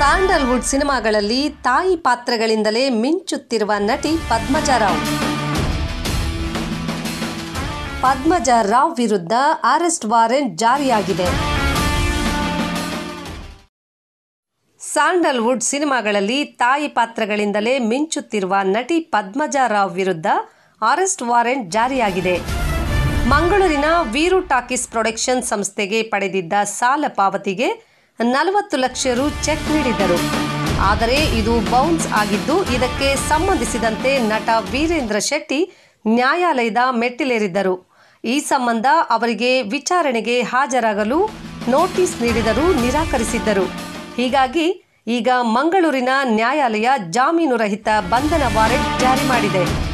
Sandalwood ಸಿನಿಮಾಗಳಲ್ಲಿ ತಾಯಿ ಪಾತ್ರಗಳಿಂದಲೇ ಮಿಂಚುತ್ತಿರುವ ನಟಿ ಪದ್ಮಜಾ ರಾವ್ ಪದ್ಮಜಾ ರಾವ್ ವಿರುದ್ಧ ಅರೆಸ್ಟ್ ವಾರೆಂಟ್ ಜಾರಿಯಾಗಿದೆ ಸ್ಯಾಂಡಲ್ವುಡ್ ಸಿನಿಮಾಗಳಲ್ಲಿ ತಾಯಿ ಪಾತ್ರಗಳಿಂದಲೇ ಮಿಂಚುತ್ತಿರುವ ನಟಿ ಪದ್ಮಜಾ ರಾವ್ ವಿರುದ್ಧ ಅರೆಸ್ಟ್ ವಾರೆಂಟ್ ಜಾರಿಯಾಗಿದೆ ಮಂಗಳೂರಿನ ವೀರು ಟಾಕೀಸ್ ಪ್ರೊಡಕ್ಷನ್ ಸಂಸ್ಥೆಗೆ ಪಡೆದಿದ್ದ ಸಾಲ ಪಾವತಿಗೆ ನಲವತ್ತು ಲಕ್ಷ ರು ಚೆಕ್ ನೀಡಿದ್ದರು ಆದರೆ ಇದು ಬೌನ್ಸ್ ಆಗಿದ್ದು ಇದಕ್ಕೆ ಸಂಬಂಧಿಸಿದಂತೆ ನಟ ವೀರೇಂದ್ರ ಶೆಟ್ಟಿ ನ್ಯಾಯಾಲಯದ ಮೆಟ್ಟಿಲೇರಿದ್ದರು ಈ ಸಂಬಂಧ ಅವರಿಗೆ ವಿಚಾರಣೆಗೆ ಹಾಜರಾಗಲು ನೋಟಿಸ್ ನೀಡಿದರೂ ನಿರಾಕರಿಸಿದ್ದರು ಹೀಗಾಗಿ ಈಗ ಮಂಗಳೂರಿನ ನ್ಯಾಯಾಲಯ ಜಾಮೀನು ರಹಿತ ಬಂಧನ ವಾರೆಂಟ್ ಜಾರಿ ಮಾಡಿದೆ